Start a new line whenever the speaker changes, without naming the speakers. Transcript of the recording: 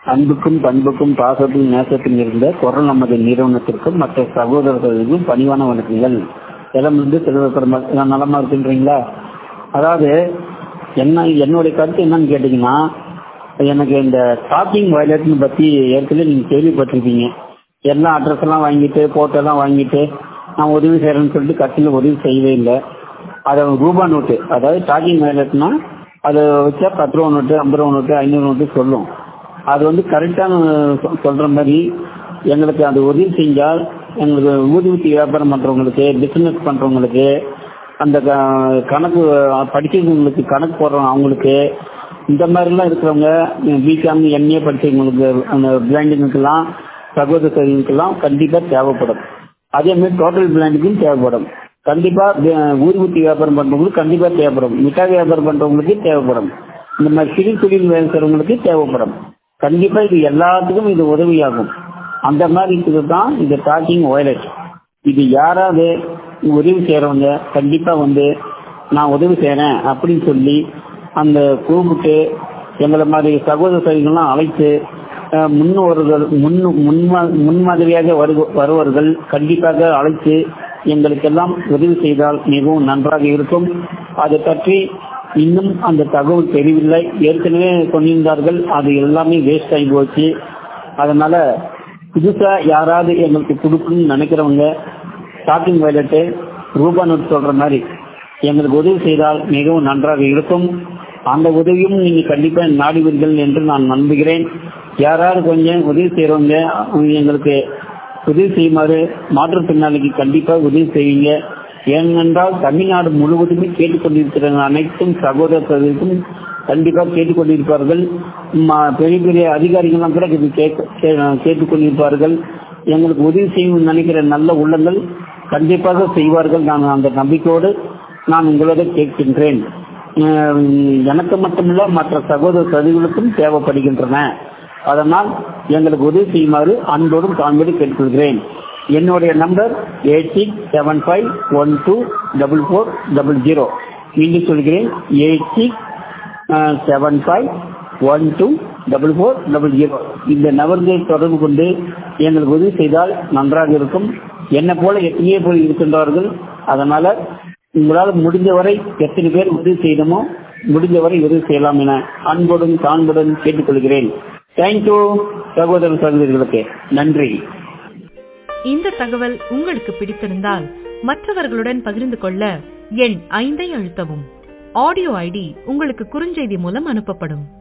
அன்புக்கும் பண்புக்கும் பாசத்துக்கும் நேசத்துக்கும் இருந்த குரல் நமது நிறுவனத்திற்கும் மற்ற சகோதரர்களுக்கும் பணிவான வணக்கங்கள் எல்லாம் வந்து திருவக்கரம் நலமா இருக்குன்றீங்களா அதாவது என்ன என்னுடைய கருத்து என்னன்னு கேட்டீங்கன்னா எனக்கு இந்த டாக்கிங் வயலட்னு பத்தி ஏற்கனவே நீங்க கேள்விப்பட்டிருப்பீங்க எல்லாம் அட்ரஸ் எல்லாம் வாங்கிட்டு போட்டோ எல்லாம் வாங்கிட்டு நான் உதவி செய்யறேன்னு சொல்லிட்டு கட்சியில் உதவி செய்யவே இல்லை அதை ரூபா நோட்டு அதாவது டாக்கிங் வயலட்னா அதை வச்சா பத்து ரூபா நோட்டு ஐம்பது ரூபா நோட்டு ஐநூறு நோட்டு சொல்லும் அது வந்து கரெக்டான சொல்ற மாதிரி எங்களுக்கு அது உதவி செஞ்சால் எங்களுக்கு ஊதுவத்தி வியாபாரம் பண்றவங்களுக்கு பிசினஸ் பண்றவங்களுக்கு அந்த க- கணக்கு படிக்கிறவங்களுக்கு கணக்கு போடுறவங்க அவங்களுக்கு இந்த மாதிரிலாம் இருக்கிறவங்க பிகாம் எம்ஏ படிச்சவங்களுக்கு அந்த பிளாண்டிங்களுக்கெல்லாம் சகோதர சகோதரிகளுக்கெல்லாம் கண்டிப்பா தேவைப்படும் அதே மாதிரி டோட்டல் பிளாண்டுக்கும் தேவைப்படும் கண்டிப்பா வி- ஊதுவத்தி வியாபாரம் பண்றவங்களுக்கு கண்டிப்பா தேவைப்படும் மிட்டாய் வியாபாரம் பண்றவங்களுக்கு தேவைப்படும் இந்த மாதிரி சிறு தொழில் வேலை செய்றவங்களுக்கு தேவைப்படும் கண்டிப்பா இது எல்லாத்துக்கும் இது உதவியாகும் அந்த மாதிரி இதுதான் இந்த டாக்கிங் வயலட் இது யாராவது உதவி செய்யறவங்க கண்டிப்பா வந்து நான் உதவி செய்யறேன் அப்படின்னு சொல்லி அந்த கூப்பிட்டு எங்களை மாதிரி சகோதர சகோதரிகள்லாம் அழைத்து அஹ், முன்னோர்கள் முன் முன்மா- முன்மாதிரியாக வருக- வருவர்கள் கண்டிப்பாக அழைத்து எங்களுக்கெல்லாம் உதவி செய்தால் மிகவும் நன்றாக இருக்கும் அதை பற்றி இன்னும் அந்த தகவல் தெரியவில்லை ஏற்கனவே சொல்லியிருந்தார்கள் அது எல்லாமே வேஸ்ட் ஆகி போச்சு அதனால புதுசா யாராவது எங்களுக்கு கொடுக்கணும்னு நினைக்கிறவங்க ஸ்டார்டிங் வயலட்டு ரூபா நோட் சொல்ற மாதிரி எங்களுக்கு உதவி செய்தால் மிகவும் நன்றாக இருக்கும் அந்த உதவியும் நீங்க கண்டிப்பா நாடுவீர்கள் என்று நான் நம்புகிறேன் யாராவது கொஞ்சம் உதவி செய்யறவங்க அவங்க எங்களுக்கு உதவி செய்யுமாறு மாற்றுத்திறனாளிக்கு கண்டிப்பா உதவி செய்வீங்க ஏனென்றால் தமிழ்நாடு முழுவதுமே கேட்டுக்கொண்டிருக்கிற அனைத்தும் சகோதர சகோதரிக்கும் கண்டிப்பா கேட்டுக்கொண்டிருப்பார்கள் ம- பெரிய பெரிய அதிகாரிகள்லாம் கூட இது கேட்க- கே- கேட்டுக்கொண்டிருப்பார்கள் எங்களுக்கு உதவி செய்யும் நினைக்கிற நல்ல உள்ளங்கள் கண்டிப்பாக செய்வார்கள் நான் அந்த நம்பிக்கையோடு நான் உங்களோட கேட்கின்றேன் அஹ் எனக்கு மட்டுமல்ல மற்ற சகோதர சகோதரிகளுக்கும் தேவைப்படுகின்றன அதனால் எங்களுக்கு உதவி செய்யுமாறு அன்போடும் தாழ்மையோடு கேட்டுக்கொள்கிறேன் என்னுடைய number eight six seven five one two double four double zero மீண்டும் சொல்கிறேன் eight six seven five one two double four double zero இந்த நபர்களை தொடர்பு கொண்டு எங்களுக்கு உதவி செய்தால் நன்றாக இருக்கும் என்னை போல எத்தனையோ போல் இருக்கின்றார்கள் அதனால உங்களால் முடிஞ்சவரை எத்தனை பேர் உதவி செய்யணுமோ முடிஞ்சவரை உதவி செய்யலாம் என அன்போடும் தான்போடும் கேட்டுக்கொள்கிறேன் தேங்க்யூ சகோதர சகோதரிகளுக்கு நன்றி
இந்த தகவல் உங்களுக்கு பிடித்திருந்தால் மற்றவர்களுடன் பகிர்ந்து கொள்ள எண் ஐந்தை அழுத்தவும் ஆடியோ ஐடி உங்களுக்கு குறுஞ்செய்தி மூலம் அனுப்பப்படும்